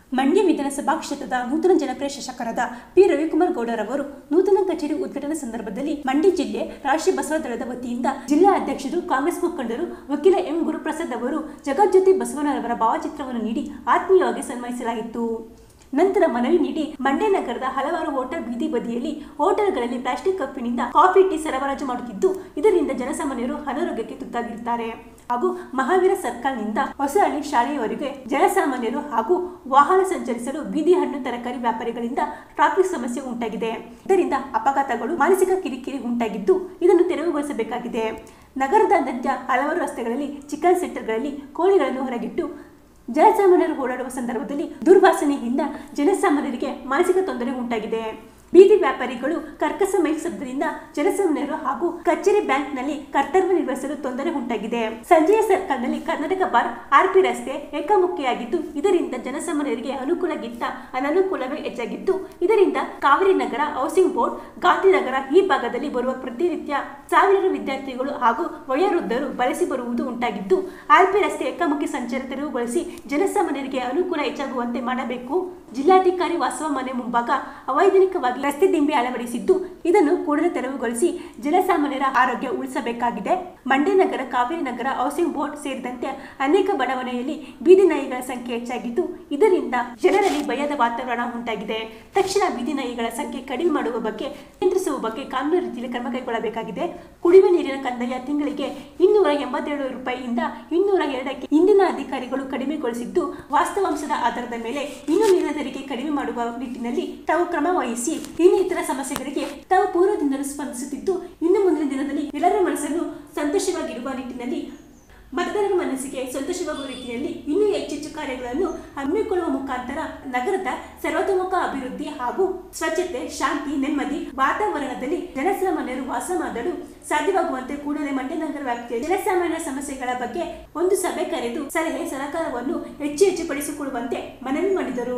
ಮಂಡ್ಯ ವಿಧಾನಸಭಾ ಕ್ಷೇತ್ರದ ನೂತನ ಜನಪ್ರಿಯ ಶಾಸಕರಾದ ಪಿ ರವಿಕುಮಾರ್ ಗೌಡರವರು ನೂತನ ಕಚೇರಿ ಉದ್ಘಾಟನಾ ಸಂದರ್ಭದಲ್ಲಿ ಮಂಡ್ಯ ಜಿಲ್ಲೆ ರಾಷ್ಟ್ರೀಯ ಬಸವ ದಳದ ವತಿಯಿಂದ ಜಿಲ್ಲಾ ಅಧ್ಯಕ್ಷರು ಕಾಂಗ್ರೆಸ್ ಮುಖಂಡರು ವಕೀಲ ಎಂ ಗುರುಪ್ರಸಾದ್ ಅವರು ಜಗಜ್ಯೋತಿ ಬಸವಣ್ಣರವರ ಭಾವಚಿತ್ರವನ್ನು ನೀಡಿ ಆತ್ಮೀಯವಾಗಿ ಸನ್ಮಾನಿಸಲಾಯಿತು ನಂತರ ಮನವಿ ನೀಡಿ ಮಂಡ್ಯ ನಗರದ ಹಲವಾರು ಹೋಟೆಲ್ ಬೀದಿ ಬದಿಯಲ್ಲಿ ಹೋಟೆಲ್ಗಳಲ್ಲಿ ಪ್ಲಾಸ್ಟಿಕ್ ಕಪ್ಪಿನಿಂದ ಕಾಫಿ ಟೀ ಸರಬರಾಜು ಮಾಡುತ್ತಿದ್ದು ಇದರಿಂದ ಜನಸಾಮಾನ್ಯರು ಅನಾರೋಗ್ಯಕ್ಕೆ ತುತ್ತಾಗಿರುತ್ತಾರೆ ಹಾಗೂ ಮಹಾವೀರ ಸರ್ಕಲ್ನಿಂದ ಹೊಸಹಳ್ಳಿ ಶಾಲೆಯವರೆಗೆ ಜನಸಾಮಾನ್ಯರು ಹಾಗೂ ವಾಹನ ಸಂಚರಿಸಲು ಬೀದಿ ಹಣ್ಣು ತರಕಾರಿ ವ್ಯಾಪಾರಿಗಳಿಂದ ಟ್ರಾಫಿಕ್ ಸಮಸ್ಯೆ ಉಂಟಾಗಿದೆ ಇದರಿಂದ ಅಪಘಾತಗಳು ಮಾನಸಿಕ ಕಿರಿಕಿರಿ ಉಂಟಾಗಿದ್ದು ಇದನ್ನು ತೆರವುಗೊಳಿಸಬೇಕಾಗಿದೆ ನಗರದಾದ್ಯಂತ ಹಲವಾರು ರಸ್ತೆಗಳಲ್ಲಿ ಚಿಕನ್ ಸೆಂಟರ್ಗಳಲ್ಲಿ ಕೋಳಿಗಳನ್ನು ಹೊರಗಿಟ್ಟು ಜನಸಾಮಾನ್ಯರು ಓಡಾಡುವ ಸಂದರ್ಭದಲ್ಲಿ ದುರ್ವಾಸನೆಯಿಂದ ಜನಸಾಮಾನ್ಯರಿಗೆ ಮಾನಸಿಕ ತೊಂದರೆ ಉಂಟಾಗಿದೆ ಬೀದಿ ವ್ಯಾಪಾರಿಗಳು ಕರ್ಕಸ ಮೈಕ್ ಶಬ್ದದಿಂದ ಜನಸಾಮಾನ್ಯರು ಹಾಗೂ ಕಚೇರಿ ಬ್ಯಾಂಕ್ನಲ್ಲಿ ಕರ್ತವ್ಯ ನಿರ್ವಹಿಸಲು ತೊಂದರೆ ಉಂಟಾಗಿದೆ ಸಂಜೆಯ ಸರ್ಕಲ್ನಲ್ಲಿ ಕರ್ನಾಟಕ ಬಾರ್ ಆರ್ಪಿ ರಸ್ತೆ ಏಕಮುಖಿಯಾಗಿದ್ದು ಇದರಿಂದ ಜನಸಾಮಾನ್ಯರಿಗೆ ಅನುಕೂಲಗಿಂತ ಅನನುಕೂಲವೇ ಹೆಚ್ಚಾಗಿದ್ದು ಇದರಿಂದ ಕಾವೇರಿ ನಗರ ಹೌಸಿಂಗ್ ಬೋರ್ಡ್ ಗಾಂಧಿನಗರ ಈ ಭಾಗದಲ್ಲಿ ಬರುವ ಪ್ರತಿನಿತ್ಯ ಸಾವಿರಾರು ವಿದ್ಯಾರ್ಥಿಗಳು ಹಾಗೂ ವಯೋವೃದ್ಧರು ಬಳಸಿ ಬರುವುದು ಉಂಟಾಗಿದ್ದು ಆರ್ಪಿ ರಸ್ತೆ ಏಕಮುಖಿ ಸಂಚಾರ ತೆರವುಗೊಳಿಸಿ ಜನಸಾಮಾನ್ಯರಿಗೆ ಅನುಕೂಲ ಹೆಚ್ಚಾಗುವಂತೆ ಮಾಡಬೇಕು ಜಿಲ್ಲಾಧಿಕಾರಿ ವಾಸವ ಮನೆ ಮುಂಭಾಗ ಅವೈಜ್ಞಾನಿಕವಾಗಿ ರಸ್ತೆ ದಿಂಬಿ ಅಳವಡಿಸಿದ್ದು ಇದನ್ನು ಕೂಡಲೇ ತೆರವುಗೊಳಿಸಿ ಜನಸಾಮಾನ್ಯರ ಆರೋಗ್ಯ ಉಳಿಸಬೇಕಾಗಿದೆ ಮಂಡ್ಯ ನಗರ ಕಾವೇರಿ ನಗರ ಹೌಸಿಂಗ್ ಬೋರ್ಡ್ ಸೇರಿದಂತೆ ಅನೇಕ ಬಡಾವಣೆಯಲ್ಲಿ ಬೀದಿ ನಾಯಿಗಳ ಸಂಖ್ಯೆ ಹೆಚ್ಚಾಗಿದ್ದು ಇದರಿಂದ ಜನರಲ್ಲಿ ಭಯದ ವಾತಾವರಣ ಉಂಟಾಗಿದೆ ತಕ್ಷಣ ಬೀದಿ ನಾಯಿಗಳ ಸಂಖ್ಯೆ ಕಡಿಮೆ ಮಾಡುವ ಬಗ್ಗೆ ನಿಯಂತ್ರಿಸುವ ಬಗ್ಗೆ ಕಾನೂನು ರೀತಿಯಲ್ಲಿ ಕ್ರಮ ಕೈಗೊಳ್ಳಬೇಕಾಗಿದೆ ಕುಡಿಯುವ ನೀರಿನ ಕಂದಾಯ ತಿಂಗಳಿಗೆ ಇನ್ನೂರ ಎಂಬತ್ತೆರಡು ರೂಪಾಯಿಯಿಂದ ಇನ್ನೂರ ಎರಡಕ್ಕೆ ಇಂದಿನ ಅಧಿಕಾರಿಗಳು ಕಡಿಮೆಗೊಳಿಸಿದ್ದು ವಾಸ್ತವಾಂಶದ ಆಧಾರದ ಮೇಲೆ ಇನ್ನೂ ನೀರಿನ ತೆರಿಗೆ ಕಡಿಮೆ ಮಾಡುವ ನಿಟ್ಟಿನಲ್ಲಿ ತಾವು ಕ್ರಮ ವಹಿಸಿ ಇನ್ನಿತರ ಸಮಸ್ಯೆಗಳಿಗೆ ತಾವು ಪೂರ್ವದಿಂದಲೂ ಸ್ಪಂದಿಸುತ್ತಿದ್ದು ಇನ್ನು ಮುಂದಿನ ದಿನದಲ್ಲಿ ಎಲ್ಲರ ಮನಸ್ಸನ್ನು ಸಂತೋಷವಾಗಿರುವ ನಿಟ್ಟಿನಲ್ಲಿ ಮತದಾರರ ಮನಸ್ಸಿಗೆ ಸಂತೋಷವಾಗುವ ರೀತಿಯಲ್ಲಿ ಇನ್ನೂ ಹೆಚ್ಚೆಚ್ಚು ಕಾರ್ಯಗಳನ್ನು ಹಮ್ಮಿಕೊಳ್ಳುವ ಮುಖಾಂತರ ನಗರದ ಸರ್ವತೋಮುಖ ಅಭಿವೃದ್ಧಿ ಹಾಗೂ ಸ್ವಚ್ಛತೆ ಶಾಂತಿ ನೆಮ್ಮದಿ ವಾತಾವರಣದಲ್ಲಿ ಜನಸಾಮಾನ್ಯರು ವಾಸ ಮಾಡಲು ಸಾಧ್ಯವಾಗುವಂತೆ ಕೂಡಲೇ ಮಂಡ್ಯ ನಗರ ವ್ಯಾಪ್ತಿಯ ಜನಸಾಮಾನ್ಯರ ಸಮಸ್ಯೆಗಳ ಬಗ್ಗೆ ಒಂದು ಸಭೆ ಕರೆದು ಸಲಹೆ ಸಹಕಾರವನ್ನು ಹೆಚ್ಚು ಹೆಚ್ಚು ಪಡಿಸಿಕೊಳ್ಳುವಂತೆ ಮನವಿ ಮಾಡಿದರು